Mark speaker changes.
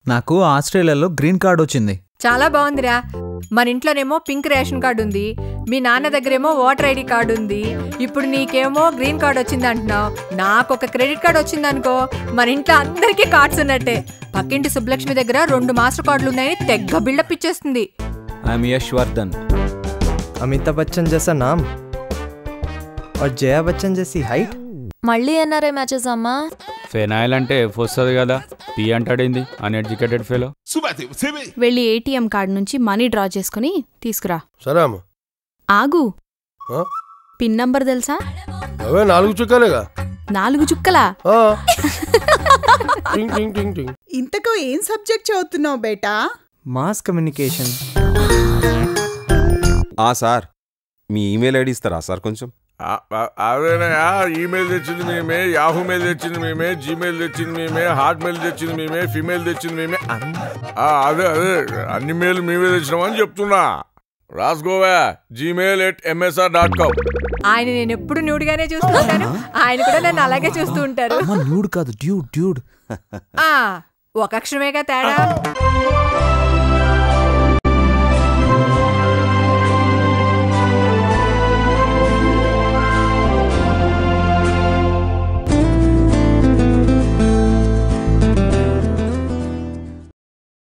Speaker 1: నాకు ఆస్ట్రేలియాలో green card వచ్చింది
Speaker 2: చాలా బాగుందిరా మన ఇంట్లోనేమో పింక్ రేషన్ కార్డు ఉంది మీ నాన్న దగ్గరేమో ఓటర్ ఐడి కార్డు ఉంది ఇప్పుడు నీకేమో గ్రీన్ కార్డు వచ్చింది అంటున్నావు నాకు ఒక క్రెడిట్ కార్డు వచ్చింది అనుకో మన ఇంట్లో అందరికీ కార్డ్స్ ఉన్నట్టే పక్కింటి సుబ్బలక్ష్మి దగ్గర రెండు మాస్టర్ కార్డులు ఉన్నాయని తెగ్గ బిల్డప్ ఇచ్చేస్తుంది
Speaker 3: ఐఎమ్ యష్ వర్ధన్
Speaker 4: अमिताभ बच्चन जैसा नाम और जया बच्चन जैसी हाइट
Speaker 5: మళ్ళీ ఎన్ఆర్ఐ మ్యాచెస్ అమ్మా
Speaker 3: ఫెనాయిల్ అంటే ఎఫ్ వస్తుంది కదా పి అంటాడేంది అన్ఎడ్యుకేటెడ్ ఫెలో
Speaker 6: వెళ్ళి ఏటీఎం కార్డు నుంచి మనీ డ్రా చేసుకుని తీసుకురా
Speaker 7: సరే అమ్మ
Speaker 6: ఆగు
Speaker 7: ఆ?
Speaker 6: పిన్ నంబర్ తెలుసా
Speaker 7: అవే నాలుగు చుక్కలేగా
Speaker 6: నాలుగు చుక్కలా
Speaker 7: ఆ. టింగ్ టింగ్ టింగ్ టింగ్
Speaker 8: ఇంతకు ఏం సబ్జెక్ట్ చదువుతున్నావు బేటా
Speaker 4: मास कम्युनिकेशन
Speaker 9: ఆ సార్ మీ ఈమెయిల్ ఐడి ఇస్తారా సార్ కొంచెం
Speaker 10: అదేనయా ఈమెయిల్ తెచ్చింది మేమే యాహూ మెయిల్ తెచ్చింది మేమే జీమెయిల్ తెచ్చింది మేమే హాట్ మెయిల్ తెచ్చింది మేమే ఫీమెయిల్ తెచ్చింది మేమే ఆ, అదే అదే అన్ని మెయిల్ మేమే తెచ్చినామని చెప్తున్నా రాసుకోవా Gmail at MSR dot com
Speaker 2: ఆయన నేను ఎప్పుడు న్యూడ్గానే చూస్తూ ఉంటాను ఆయన కూడా నన్ను అలాగే చూస్తూ ఉంటారు
Speaker 1: న్యూడ్ కాదు డ్యూడ్ డ్యూడ్
Speaker 2: ఆ ఒక అక్షరమేగా తేడా